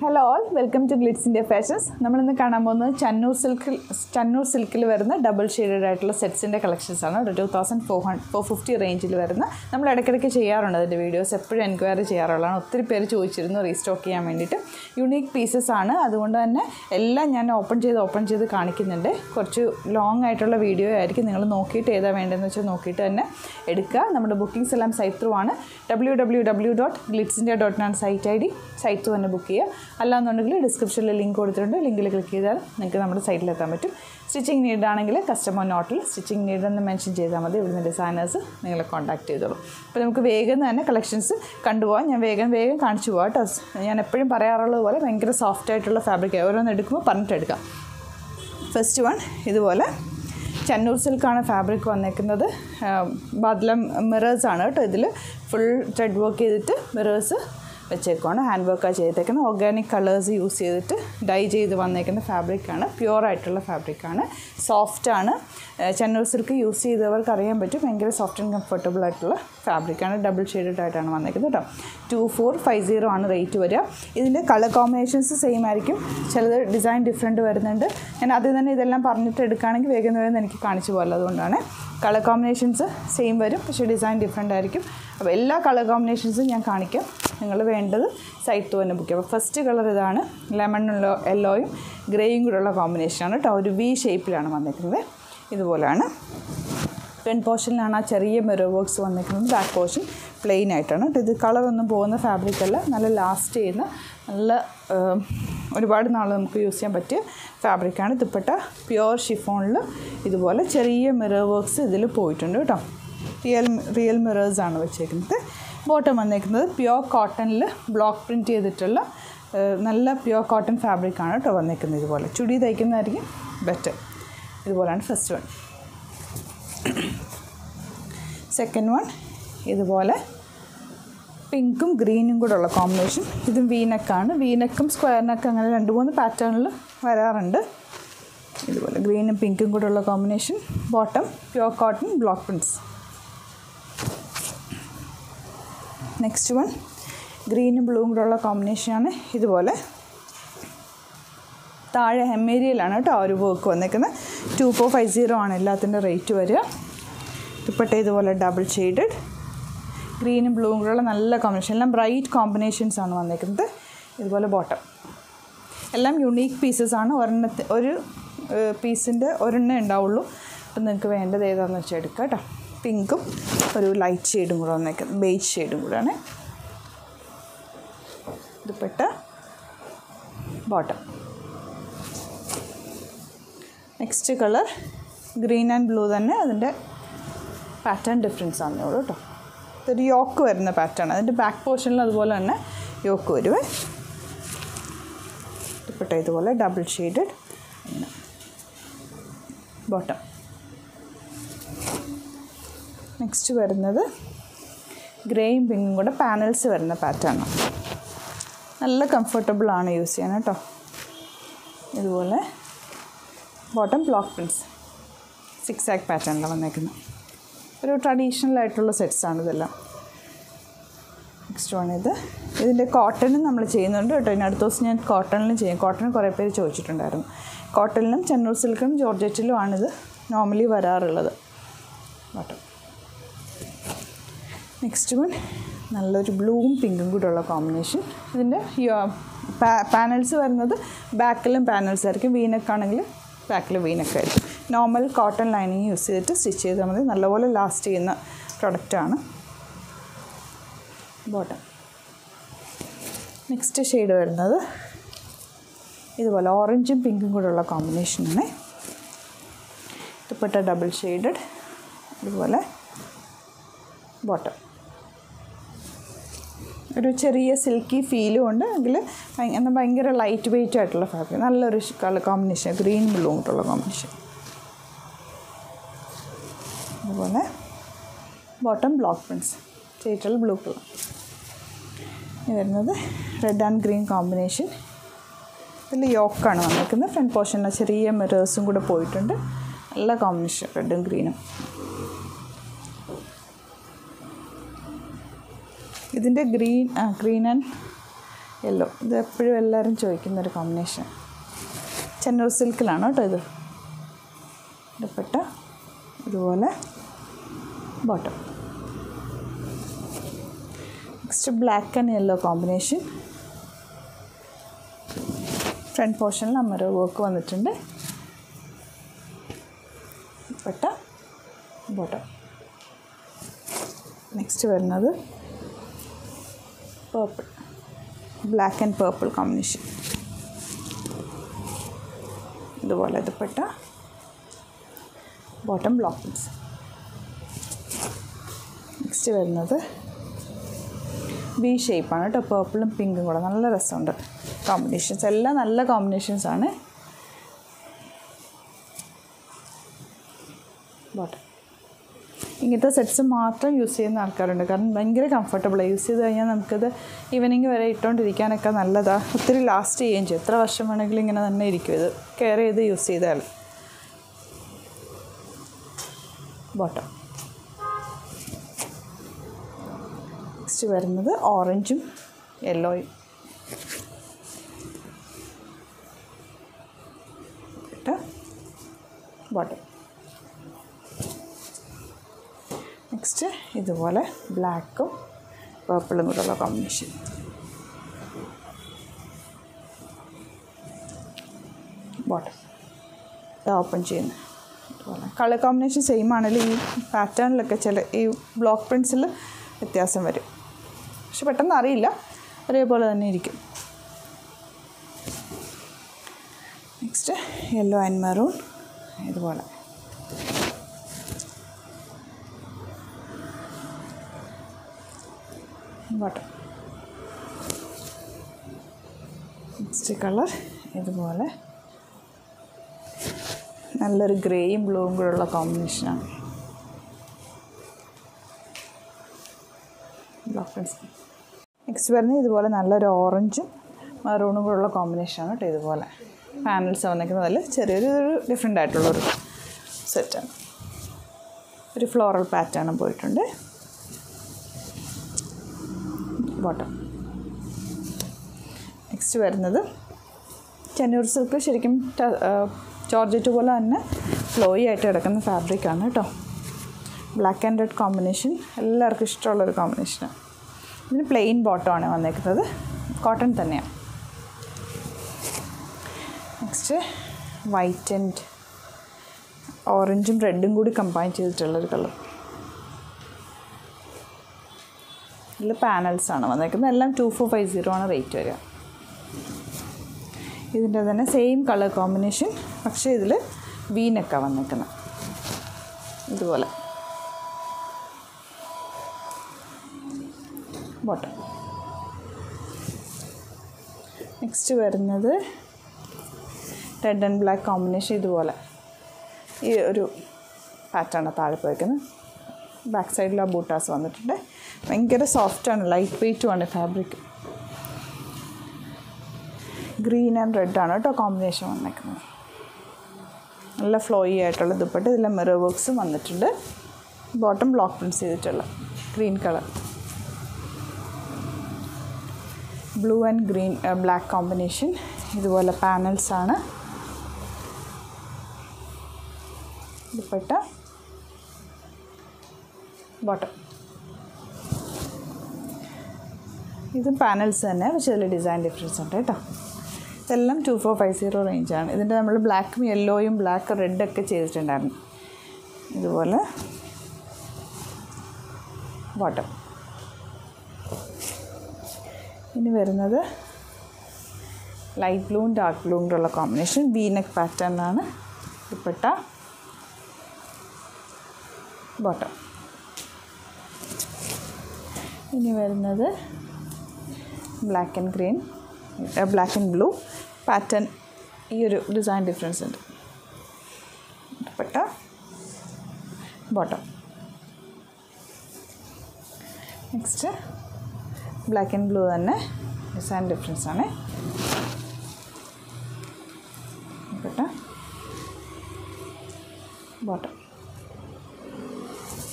hello all welcome to Glitz India fashions നമ്മളിന്ന് കാണാൻ പോകുന്നത് ചന്നൂർ സിൽക്കിൽ ചന്നൂർ സിൽക്കിൽ വരുന്ന ഡബിൾ ഷെയ്ഡഡ് ആയിട്ടുള്ള സെറ്റ്സിൻ്റെ കളക്ഷൻസ് ആണ് ഒരു two thousand four hundred four fifty റേഞ്ചിൽ വരുന്ന നമ്മൾ ഇടയ്ക്കിടയ്ക്ക് ചെയ്യാറുണ്ട് അതിൻ്റെ വീഡിയോസ് എപ്പോഴും എൻക്വയറി ചെയ്യാറുള്ളതാണ് ഒത്തിരി പേര് ചോദിച്ചിരുന്നു റീസ്റ്റോക്ക് ചെയ്യാൻ വേണ്ടിയിട്ട് യുണീക്ക് പീസസ് ആണ് അതുകൊണ്ട് തന്നെ എല്ലാം ഞാൻ ഓപ്പൺ ചെയ്ത് ഓപ്പൺ ചെയ്ത് കാണിക്കുന്നുണ്ട് കുറച്ച് ലോങ് ആയിട്ടുള്ള വീഡിയോ ആയിരിക്കും നിങ്ങൾ നോക്കിയിട്ട് ഏതാ വേണ്ടതെന്ന് വെച്ചാൽ നോക്കിയിട്ട് തന്നെ എടുക്കുക നമ്മുടെ ബുക്കിംഗ്സ് എല്ലാം സൈറ്റ് ത്രൂ ആണ് W W W dot Glitz India dot ആണ് site I D site through തന്നെ ബുക്ക് ചെയ്യുക അല്ലാന്നുണ്ടെങ്കിൽ ഡിസ്ക്രിപ്ഷനിൽ ലിങ്ക് കൊടുത്തിട്ടുണ്ട് ലിങ്കിൽ ക്ലിക്ക് ചെയ്താൽ നിങ്ങൾക്ക് നമ്മുടെ സൈറ്റിൽ എത്താൻ പറ്റും സ്റ്റിച്ചിങ് നീഡ് ആണെങ്കിൽ കസ്റ്റമർ നോട്ടിൽ സ്റ്റിച്ചിങ് നീഡ് എന്ന് മെൻഷൻ ചെയ്താൽ മതി ഇവിടുന്ന് ഡിസൈനേഴ്സ് നിങ്ങളെ കോൺടാക്ട് ചെയ്തോളും അപ്പോൾ നമുക്ക് വേഗം തന്നെ കളക്ഷൻസ് കണ്ടുപോകാം ഞാൻ വേഗം വേഗം കാണിച്ചു പോകാം കേട്ടോ ഞാൻ എപ്പോഴും പറയാറുള്ളത് പോലെ ഭയങ്കര സോഫ്റ്റ് ആയിട്ടുള്ള ഫാബ്രിക് ഓരോന്ന് എടുക്കുമ്പോൾ പറഞ്ഞിട്ട് എടുക്കാം ഫസ്റ്റ് വൺ ഇതുപോലെ ചന്നൂർ സിൽക്കാണ് ഫാബ്രിക് വന്നേക്കുന്നത് ബദ്ലം മിറേഴ്സ് ആണ് കേട്ടോ ഇതിൽ ഫുൾ ത്രെഡ് വർക്ക് ചെയ്തിട്ട് മിറേഴ്സ് വെച്ചേക്കുവാണ് ഹാൻഡ് വർക്കാണ് ചെയ്തേക്കുന്നത് ഓർഗാനിക് കളേഴ്സ് യൂസ് ചെയ്തിട്ട് ഡൈ ചെയ്ത് വന്നേക്കുന്ന ഫാബ്രിക്കാണ് പ്യുവർ ആയിട്ടുള്ള ഫാബ്രിക്കാണ് സോഫ്റ്റാണ് ചന്നൂർ സിൽക്ക് യൂസ് ചെയ്തവർക്ക് അറിയാൻ പറ്റും ഭയങ്കര സോഫ്റ്റ് ആൻഡ് കംഫർട്ടബിൾ ആയിട്ടുള്ള ഫാബ്രിക്കാണ് ഡബിൾ ഷെയ്ഡഡ് ആയിട്ടാണ് വന്നേക്കുന്നത് കേട്ടോ ടു ഫോർ ഫൈവ് സീറോ ആണ് റേറ്റ് വരിക ഇതിൻ്റെ കളർ കോമ്പിനേഷൻസ് സെയിം ആയിരിക്കും ചിലത് ഡിസൈൻ ഡിഫറെൻറ്റ് വരുന്നുണ്ട് ഞാൻ ആദ്യം തന്നെ ഇതെല്ലാം പറഞ്ഞിട്ട് എടുക്കുകയാണെങ്കിൽ വേഗം വേഗം എനിക്ക് കാണിച്ചു പോകല്ലോ അതുകൊണ്ടാണ് കളർ കോമ്പിനേഷൻസ് സെയിം വരും പക്ഷേ ഡിസൈൻ ഡിഫറെൻ്റ് ആയിരിക്കും അപ്പോൾ എല്ലാ കളർ കോമ്പിനേഷൻസും ഞാൻ കാണിക്കാം നിങ്ങൾ വേണ്ടത് സൈറ്റ് തന്നെ ബുക്ക് ചെയ്യാം അപ്പോൾ ഫസ്റ്റ് കളർ ഇതാണ് ലെമൺ യെല്ലോയും ഗ്രേയും കൂടെയുള്ള കോമ്പിനേഷനാണ് കേട്ടോ ഒരു വി ഷേപ്പിലാണ് വന്നിരിക്കുന്നത് ഇതുപോലെയാണ് ഫ്രണ്ട് പോർഷനിലാണ് ആ ചെറിയ മിറർ വർക്ക്സ് വന്നിരിക്കുന്നത് ബാക്ക് പോർഷൻ പ്ലെയിൻ ആയിട്ടാണ് ഇത് കളറൊന്നും പോകുന്ന ഫാബ്രിക് അല്ല നല്ല ലാസ്റ്റ് ചെയ്യുന്ന നല്ല ഒരുപാട് നാൾ നമുക്ക് യൂസ് ചെയ്യാൻ പറ്റിയ ഫാബ്രിക്കാണ് ദുപ്പട്ട പ്യുവർ ഷിഫോണിൽ ഇതുപോലെ ചെറിയ മിറർ വർക്ക്സ് ഇതിൽ പോയിട്ടുണ്ട് കേട്ടോ റിയൽ റിയൽ മിറേഴ്സാണ് വെച്ചേക്കുന്നത് ബോട്ടം വന്നേക്കുന്നത് പ്യുവർ കോട്ടണിൽ ബ്ലോക്ക് പ്രിൻറ്റ് ചെയ്തിട്ടുള്ള നല്ല പ്യുവർ കോട്ടൺ ഫാബ്രിക്കാണ് കേട്ടോ വന്നേക്കുന്നത് ഇതുപോലെ ചുടി തയ്ക്കുന്നതായിരിക്കും ബെറ്റർ ഇതുപോലെയാണ് ഫസ്റ്റ് വൺ സെക്കൻഡ് വൺ ഇതുപോലെ പിങ്കും ഗ്രീനും കൂടെ ഉള്ള കോമ്പിനേഷൻ ഇതും വീനക്കാണ് വീനക്കും സ്ക്വയർ നെക്ക് അങ്ങനെ രണ്ട് മൂന്ന് പാറ്റേണിൽ വരാറുണ്ട് ഇതുപോലെ ഗ്രീനും പിങ്കും കൂടെ ഉള്ള combination bottom pure cotton block prints next one ഗ്രീനും ബ്ലൂവും കൂടെ ഉള്ള കോമ്പിനേഷനാണ് ഇതുപോലെ താഴെ ഹെമ്മേരിയയിലാണ് കേട്ടോ ഒരു വർക്ക് വന്നേക്കുന്നത് ടു ഫോർ ഫൈവ് സീറോ ആണ് എല്ലാത്തിൻ്റെ റേറ്റ് വരിക ദുപ്പട്ട ഇതുപോലെ ഡബിൾ ഷെയ്ഡഡ് ഗ്രീനും ബ്ലൂവും കൂടെയുള്ള നല്ല കോമ്പിനേഷൻ എല്ലാം ബ്രൈറ്റ് കോമ്പിനേഷൻസ് ആണ് വന്നേക്കുന്നത് ഇതുപോലെ ബോട്ടം എല്ലാം യുണീക്ക് പീസസ് ആണ് ഒരെണ്ണത്തെ ഒരു പീസിൻ്റെ ഒരെണ്ണേ ഉണ്ടാവുള്ളൂ അപ്പം നിങ്ങൾക്ക് വേണ്ടത് ഏതാണെന്ന് വെച്ചാൽ എടുക്കുക കേട്ടോ പിങ്കും ഒരു ലൈറ്റ് ഷെയ്ഡും കൂടെ വന്നേക്കുന്നത് ബേജ് ഷെയ്ഡും കൂടെയാണ് dupatta bottom next colour green and blue തന്നെ അതിൻ്റെ പാറ്റേൺ ഡിഫറൻസ് ആണെന്നേ ഉള്ളൂ കേട്ടോ ഇതൊരു യോക്ക് വരുന്ന പാറ്റേൺ അതിൻ്റെ ബാക്ക് പോർഷനിൽ അതുപോലെ തന്നെ യോക്ക് വരുവേ ദുപ്പട്ട ഇതുപോലെ ഡബിൾ ഷെയ്ഡഡ് ബോട്ടം നെക്സ്റ്റ് വരുന്നത് ഗ്രേയും പിങ്കും കൂടെ പാനൽസ് വരുന്ന പാറ്റേണാണ് നല്ല കംഫർട്ടബിൾ ആണ് യൂസ് ചെയ്യാൻ കേട്ടോ ഇതുപോലെ ബോട്ടം ബ്ലോക്ക് പ്രിൻസ് സിക്സ് ആക്ക് പാറ്റേണിലാണ് വന്നേക്കുന്നത് ഒരു ട്രഡീഷണൽ ആയിട്ടുള്ള സെറ്റ്സാണ് ഇതെല്ലാം നെക്സ്റ്റ് വൺ ഇത് ഇതിൻ്റെ കോട്ടനും നമ്മൾ ചെയ്യുന്നുണ്ട് കേട്ടോ ഇനി അടുത്ത ദിവസം ഞാൻ കോട്ടണിലും ചെയ്യും കോട്ടൺ കുറേ പേര് ചോദിച്ചിട്ടുണ്ടായിരുന്നു കോട്ടണിലും ചെന്നൂർ സിൽക്കും ജോർജറ്റിലും ആണിത് നോർമലി വരാറുള്ളത് ബോട്ടം നെക്സ്റ്റ് വൺ നല്ലൊരു ബ്ലൂവും പിങ്കും കൂടെ ഉള്ള കോമ്പിനേഷൻ ഇതിൻ്റെ പാനൽസ് വരുന്നത് ബാക്കിലും പാനൽസ് ആയിരിക്കും വീനക്ക് ആണെങ്കിൽ ബാക്കിൽ വീനക്ക് ആയിരിക്കും നോർമൽ കോട്ടൺ ലൈനിങ് യൂസ് ചെയ്തിട്ട് സ്റ്റിച്ച് ചെയ്താൽ മതി നല്ലപോലെ ലാസ്റ്റ് ചെയ്യുന്ന പ്രൊഡക്റ്റാണ് ബോട്ടം നെക്സ്റ്റ് ഷെയ്ഡ് വരുന്നത് ഇതുപോലെ ഓറഞ്ചും പിങ്കും കൂടെ ഉള്ള കോമ്പിനേഷനാണ് ദുപ്പട്ട ഡബിൾ ഷെയ്ഡഡ് ഇതുപോലെ ബോട്ടം ഒരു ചെറിയ സിൽക്കി ഫീലും ഉണ്ട് എങ്കിൽ എന്നാൽ ഭയങ്കര ലൈറ്റ് വെയിറ്റ് ആയിട്ടുള്ള ഫാബ്രിക് നല്ലൊരു കളർ കോമ്പിനേഷൻ ഗ്രീൻ ബ്ലൂ കൊണ്ടുള്ള കോമ്പിനേഷൻ അതുപോലെ ബോട്ടം ബ്ലോക്ക് പ്രിൻസ് ചെയ്തിട്ടുള്ള ബ്ലൂ കളർ ഇത് വരുന്നത് റെഡ് ആൻഡ് ഗ്രീൻ കോമ്പിനേഷൻ ഇതിൽ യോക്കാണ് വന്നിരിക്കുന്നത് ഫ്രണ്ട് പോർഷനിൽ ചെറിയ മിറേഴ്സും കൂടെ പോയിട്ടുണ്ട് നല്ല കോമ്പിനേഷൻ റെഡും ഗ്രീനും ഇതിൻ്റെ ഗ്രീൻ ഗ്രീൻ ആൻഡ് യെല്ലോ ഇത് എപ്പോഴും എല്ലാവരും ചോദിക്കുന്നൊരു കോമ്പിനേഷൻ ചെന്നൂർ സിൽക്കിലാണ് കേട്ടോ ഇത് ദുപ്പട്ട ഇതുപോലെ bottom next black and yellow combination front പോർഷനിൽ അമ്മര വർക്ക് വന്നിട്ടുണ്ട് ദുപ്പട്ട ബോട്ടം നെക്സ്റ്റ് വരുന്നത് purple black and purple combination ഇതുപോലെ dupatta bottom block piece next വരുന്നത് ബി ഷേപ്പാണ് കേട്ടോ പേർപ്പിളും പിങ്കും കൂടെ നല്ല രസമുണ്ട് കോമ്പിനേഷൻസ് എല്ലാം നല്ല കോമ്പിനേഷൻസ് ആണ് ബോട്ടം ഇങ്ങനത്തെ സെറ്റ്സ് മാത്രം യൂസ് ചെയ്യുന്ന ആൾക്കാരുണ്ട് കാരണം ഭയങ്കര കംഫർട്ടബിളാണ് യൂസ് ചെയ്ത് കഴിഞ്ഞാൽ നമുക്കത് ഈവനിങ് വരെ ഇട്ടുകൊണ്ടിരിക്കാനൊക്കെ നല്ലതാണ് ഒത്തിരി ലാസ്റ്റ് ചെയ്യുകയും ചെയ്യും എത്ര വർഷം വേണമെങ്കിലും ഇങ്ങനെ തന്നെ ഇരിക്കും ഇത് കെയർ ചെയ്ത് യൂസ് ചെയ്താൽ ബോട്ടം നെക്സ്റ്റ് വരുന്നത് ഓറഞ്ചും യെല്ലോയും ബോട്ടം നെക്സ്റ്റ് ഇതുപോലെ ബ്ലാക്കും പേർപ്പിളും കൂടെയുള്ള കോമ്പിനേഷൻ ബോട്ടം ഇത് ഓപ്പൺ ചെയ്യുന്നത് ഇതുപോലെ കളർ കോമ്പിനേഷൻ സെയിം ആണെങ്കിലും ഈ പാറ്റേണിലൊക്കെ ചില ഈ ബ്ലോക്ക് പ്രിൻസിൽ വ്യത്യാസം വരും പക്ഷെ പെട്ടെന്ന് അറിയില്ല ഒരേപോലെ തന്നെ ഇരിക്കും നെക്സ്റ്റ് യെല്ലോ ആൻഡ് മെറൂൺ ഇതുപോലെ ബട്ടൺ നെക്സ്റ്റ് കളർ ഇതുപോലെ നല്ലൊരു ഗ്രേയും ബ്ലൂവും കൂടെ ഉള്ള കോമ്പിനേഷനാണ് നെക്സ്റ്റ് വരുന്നത് ഇതുപോലെ നല്ലൊരു ഓറഞ്ചും മെറൂണും കൂടെ ഉള്ള കോമ്പിനേഷനാണ് കേട്ടോ ഇതുപോലെ പാനൽസ് വന്നിരിക്കുന്നതിൽ ചെറിയൊരു ഒരു ഡിഫറെൻ്റ് ആയിട്ടുള്ളൊരു സെറ്റാണ് ഒരു ഫ്ലോറൽ പാറ്റേണും പോയിട്ടുണ്ട് ബോട്ടം നെക്സ്റ്റ് വരുന്നത് ചെന്നൂർ സിൽക്ക് ശരിക്കും ജോർജറ്റ് പോലെ തന്നെ ഫ്ലോയി ആയിട്ട് കിടക്കുന്ന ഫാബ്രിക്കാണ് കേട്ടോ ബ്ലാക്ക് ആൻഡ് റെഡ് കോമ്പിനേഷൻ എല്ലാവർക്കും ഇഷ്ടമുള്ളൊരു കോമ്പിനേഷനാണ് ഇതിന് പ്ലെയിൻ ബോട്ടമാണ് വന്നേക്കുന്നത് കോട്ടൺ തന്നെയാണ് നെക്സ്റ്റ് വൈറ്റ് ആൻഡ് ഓറഞ്ചും റെഡും കൂടി കമ്പൈൻ ചെയ്തിട്ടുള്ളൊരു കളർ ഇതിൽ പാനൽസ് ആണ് വന്നേക്കുന്നത് എല്ലാം ടു ഫോർ ഫൈവ് സീറോ ആണ് റേറ്റ് വരിക ഇതിൻ്റെ തന്നെ സെയിം കളർ കോമ്പിനേഷൻ പക്ഷേ ഇതിൽ വീനൊക്കെ വന്നേക്കുന്നത് ഇതുപോലെ ബോട്ടം നെക്സ്റ്റ് വരുന്നത് റെഡ് ആൻഡ് ബ്ലാക്ക് കോമ്പിനേഷൻ ഇതുപോലെ ഈ ഒരു പാറ്റേൺ താഴെ പോയിക്കുന്നത് ബാക്ക് സൈഡിൽ ആ ബൂട്ടാസ് വന്നിട്ടുണ്ട് ഭയങ്കര സോഫ്റ്റാണ് ലൈറ്റ് വെയ്റ്റുമാണ് ഫാബ്രിക് ഗ്രീൻ ആൻഡ് റെഡ് ആണ് കേട്ടോ കോമ്പിനേഷൻ വന്നേക്കുന്നത് നല്ല ഫ്ലോയി ആയിട്ടുള്ള ദുപ്പട്ട ഇതിലെ മിറർ വർക്ക്സും വന്നിട്ടുണ്ട് ബോട്ടം ബ്ലോക്ക് പ്രിൻസ് ചെയ്തിട്ടുള്ള green colour blue and green black combination ഇതുപോലെ പാനൽസ് ആണ് ദുപ്പട്ട ബോട്ടം ഇതും പാനൽസ് തന്നെ പക്ഷേ അതിൽ ഡിസൈൻ ഡിഫറൻസ് ഉണ്ട് കേട്ടോ ഇതെല്ലാം ടു ഫോർ ഫൈവ് സീറോ റേഞ്ചാണ് ഇതിൻ്റെ നമ്മൾ ബ്ലാക്കും യെല്ലോയും ബ്ലാക്ക് റെഡൊക്കെ ചെയ്തിട്ടുണ്ടായിരുന്നു ഇതുപോലെ ബോട്ടം ഇനി വരുന്നത് ലൈറ്റ് ബ്ലൂവും ഡാർക്ക് ബ്ലൂവും കൂടെ ഉള്ള കോമ്പിനേഷൻ ബീനെക്ക് പാറ്റേണിലാണ് ദുപ്പട്ട ബോട്ടം ഇനി വരുന്നത് black and green black and blue pattern ഈ ഒരു ഡിസൈൻ ഡിഫറൻസ് ഉണ്ട് dupatta bottom next black and blue തന്നെ ഡിസൈൻ ഡിഫറൻസ് ആണ് ദുപ്പട്ട ബോട്ടം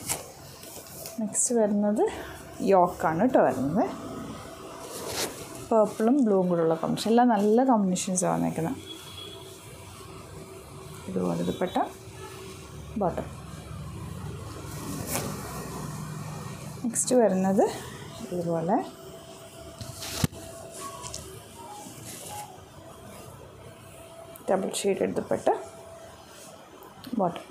നെക്സ്റ്റ് വരുന്നത് യോക്കാണ് കേട്ടോ വരുന്നത് പേർപ്പിളും ബ്ലൂവും കൂടെയുള്ള കോമ്പിനേഷൻ എല്ലാം നല്ല കോമ്പിനേഷൻസാണ് വന്നേക്കുന്നത് ഇതുപോലെ ദുപ്പട്ട ബോട്ടം നെക്സ്റ്റ് വരുന്നത് ഇതുപോലെ ഡബിൾ ഷെയ്ഡ് എടുത്തപ്പെട്ട് bottom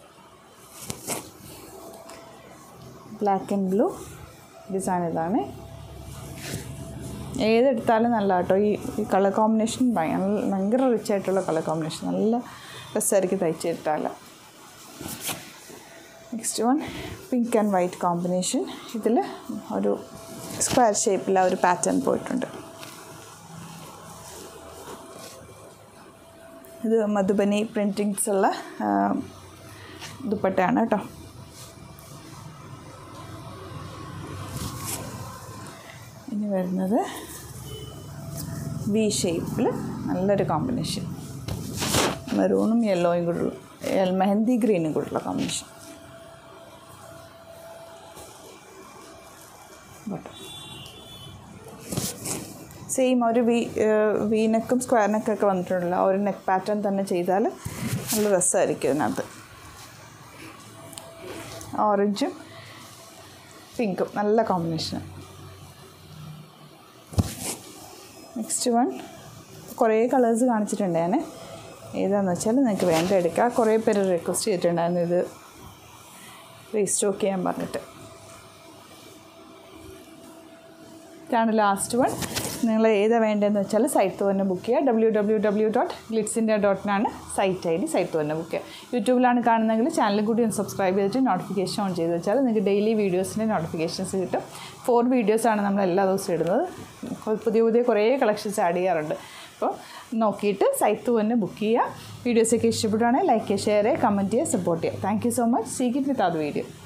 black and blue design ഇതാണ് ഏതെടുത്താലും നല്ല കേട്ടോ ഈ ഈ കളർ കോമ്പിനേഷൻ ഭയങ്കര ഭയങ്കര റിച്ച് ആയിട്ടുള്ള കളർ കോമ്പിനേഷൻ നല്ല രസമായിരിക്കും തയ്ച്ചെടുത്താൽ next one pink and white combination ഇതിൽ ഒരു സ്ക്വയർ ഷേപ്പിൽ ഒരു പാറ്റേൺ പോയിട്ടുണ്ട് ഇത് മധുബനി പ്രിൻറ്റിങ്സ് ഉള്ള ആ, ദുപ്പട്ടയാണ് കേട്ടോ ഇനി വരുന്നത് വി ഷേപ്പിൽ നല്ലൊരു കോമ്പിനേഷൻ മെറൂണും യെല്ലോയും കൂടെയുള്ള എൽ- മെഹന്തി ഗ്രീനും കൂടെയുള്ള കോമ്പിനേഷൻ സെയിം ഒരു വി വി നെക്കും സ്ക്വയർ നെക്കൊക്കെ വന്നിട്ടുണ്ടല്ലോ ആ ഒരു നെക്ക് പാറ്റേൺ തന്നെ ചെയ്താൽ നല്ല രസമായിരിക്കും ഇതിനകത്ത് ഓറഞ്ചും പിങ്കും നല്ല കോമ്പിനേഷൻ നെക്സ്റ്റ് വൺ കുറേ കളേഴ്സ് കാണിച്ചിട്ടുണ്ട് ഞാൻ ഏതാണെന്ന് വെച്ചാൽ നിങ്ങൾക്ക് വേണ്ട എടുക്കാം കുറേ പേര് റിക്വസ്റ്റ് ചെയ്തിട്ടുണ്ടായിരുന്നു ഇത് റീസ്റ്റോക്ക് ചെയ്യാൻ പറഞ്ഞിട്ട് ഇതാണ് ലാസ്റ്റ് വൺ നിങ്ങൾ ഏതാ വേണ്ടതെന്ന് വെച്ചാൽ സൈറ്റ് തന്നെ ബുക്ക് ചെയ്യുക W W W dot Glitz India ഡോട്ടിനാണ് സൈറ്റ് ഐ ഡി സൈറ്റ് തന്നെ ബുക്ക് ചെയ്യുക യൂട്യൂബിലാണ് കാണുന്നതെങ്കിൽ ചാനൽ കൂടി ഒന്ന് സബ്സ്ക്രൈബ് ചെയ്തിട്ട് നോട്ടിഫിക്കേഷൻ ഓൺ ചെയ്ത് വെച്ചാൽ നിങ്ങൾക്ക് ഡെയിലി വീഡിയോസിൻ്റെ നോട്ടിഫിക്കേഷൻസ് കിട്ടും ഫോർ വീഡിയോസാണ് നമ്മൾ എല്ലാ ദിവസവും ഇടുന്നത് പുതിയ പുതിയ കുറേ കളക്ഷൻസ് ആഡ് ചെയ്യാറുണ്ട് അപ്പോൾ നോക്കിയിട്ട് സൈറ്റ് തന്നെ ബുക്ക് ചെയ്യുക വീഡിയോസൊക്കെ ഇഷ്ടപ്പെടുകയാണെങ്കിൽ ലൈക്ക് ചെയ്യുക ഷെയർ ചെയ്യുക കമൻറ്റ് ചെയ്യുക സപ്പോർട്ട് ചെയ്യുക thank you so much seek it with അത് വീഡിയോ